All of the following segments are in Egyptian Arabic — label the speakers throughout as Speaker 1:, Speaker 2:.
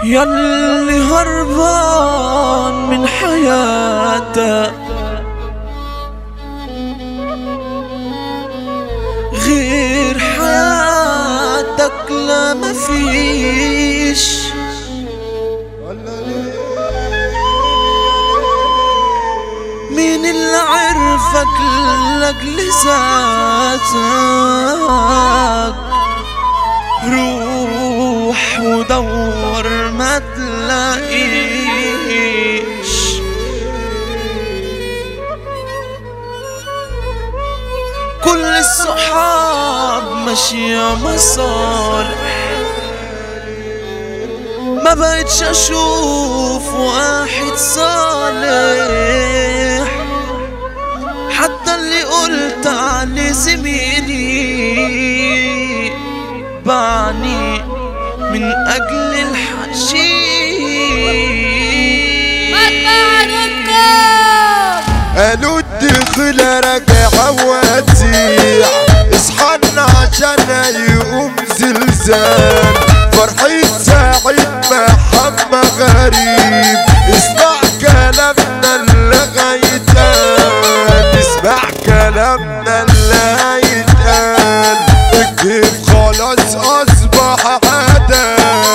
Speaker 1: ياللي هربان من حياتك غير حياتك لا مفيش مين اللي عرفك لاجل ذاتك روح ودور ما تلاقيش كل الصحاب ماشية مصالح ما بقتش اشوف واحد صالح حتى اللي قلت عليه زميلي بعني من اجل الحشيش
Speaker 2: قالوا الدخل راجع وتزيع اصحنا عشان يقوم زلزال فرحة سعيد محمد غريب اسمع كلامنا اللي هيتقال اسمع كلامنا اللي هيتقال الكيف خلاص اصبح عادة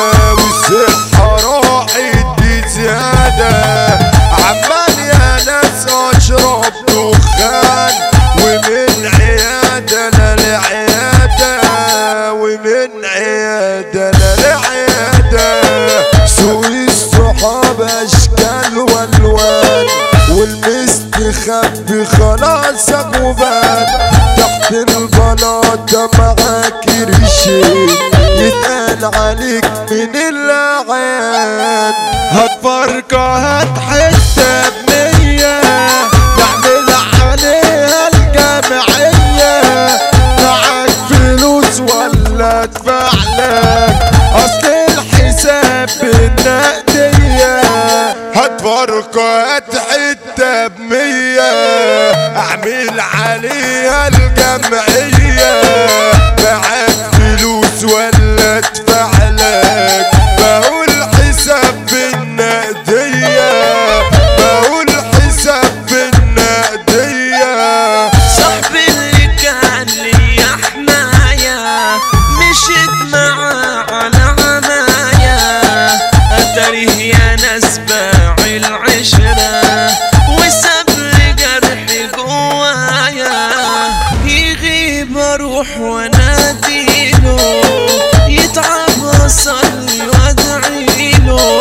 Speaker 2: والصحة راحت دي زيادة عمال يا ناس اشرب دخان ومن عيادة للعيادة ومن عيادة للعيادة سوق الصحاب اشكال والوان والمستخبي خلاص وبان تحت البلاطة معاك رشيد يتقال عليك من العيان هتفرقة هات حتة بنية نعمل عليها الجمعية معاك فلوس ولا ادفع لك اصل الحساب بالنقدية هتفرقة هات حتة بمية اعمل عليها الجمعية معاك فلوس ولا ادفع لك بقول حساب بالنقدية بقول حساب بالنقدية
Speaker 1: صاحبي اللي كان لي حماية مشيت معاه على عناية أتريه يا ناس باع العشرة وساب لي جرح جوايا يغيب أروح وأناديله يتعب أصلي وأدعيله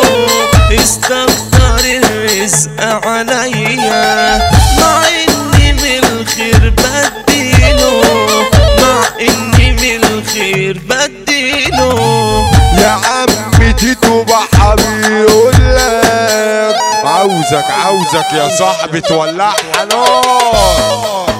Speaker 1: استكتر الرزق عليا مع إني من الخير بديله مع إني من الخير بديله
Speaker 2: يا عم تيتو بحبي يقول لك عاوزك عاوزك يا صاحبي تولعها نار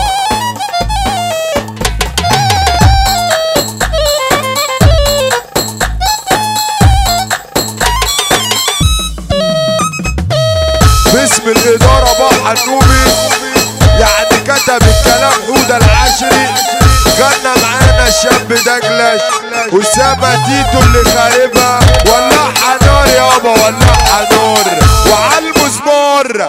Speaker 2: باسم الإدارة بحر النوبي يعني كتب الكلام حودة العشري غنى معانا الشاب دجلش وسابا تيتو اللي خاربها ولعها نار يابا ولعها نار وعلى المزمار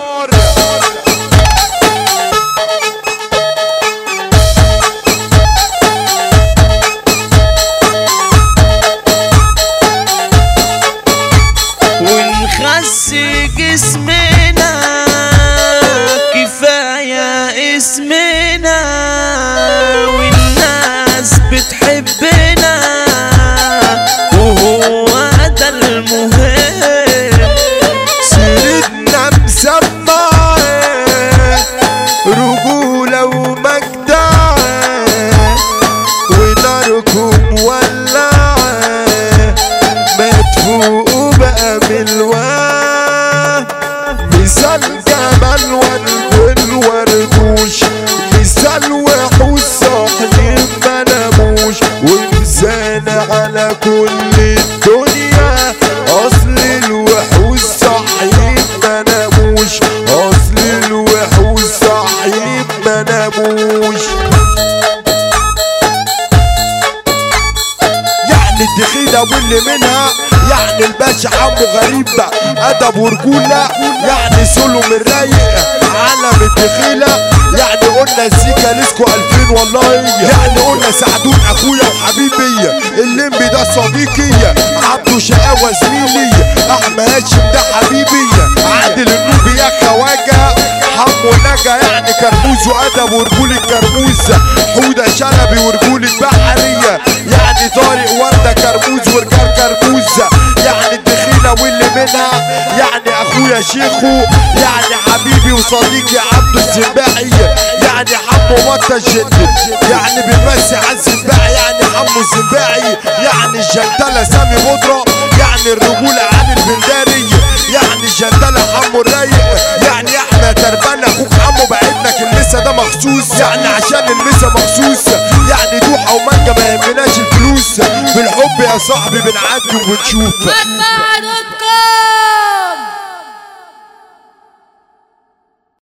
Speaker 1: ونخس جسمنا كفاية اسمنا والناس بتحبنا وهو ده المهم
Speaker 2: سيرتنا مسمعة رجولة ومجدعة وناركم ولعة ما تفوقوا بقى من الواه مثال جمال ورد الوردوش مثال وحوش صاحب مناموش ومثال على كل الدنيا اصل الوحوش صاحب مناموش اصل الوحوش صاحب مناموش يعني الدخيلة واللي منها يعني يعني الباشا عمو غريب ادب ورجوله يعني سولو من رايق علم الدخيله يعني قلنا زيكا لسكو 2000 والله يعني قلنا سعدون اخويا وحبيبي الليمبي ده صديقي عبده شقاوة زميلي احمد هاشم ده حبيبي عادل النوبي يا خواجه حمو نجا يعني كرموز وادب ورجول الكرموز حوده شلبي ورجول البحريه يعني طارق ورده كرموز ورجال كرموز يعني الدخيله واللي منها يعني اخويا شيخو يعني حبيبي وصديقي عبد الزنباعي يعني حمو مطه الجد يعني بيمسي على الزنباعي يعني حمو الزنباعي يعني الجنتله سامي بودره يعني الرجوله علي البنداري يعني الجنتله حمو الرايق يعني احنا تربان اخوك حمو بعدنا المسا ده مخصوص يعني عشان المسا مخصوص يعني دوحه ومانجا ما يهمناش الفلوس بالحب يا صاحبي بنعدي وبنشوف
Speaker 3: مدفع دوت كوم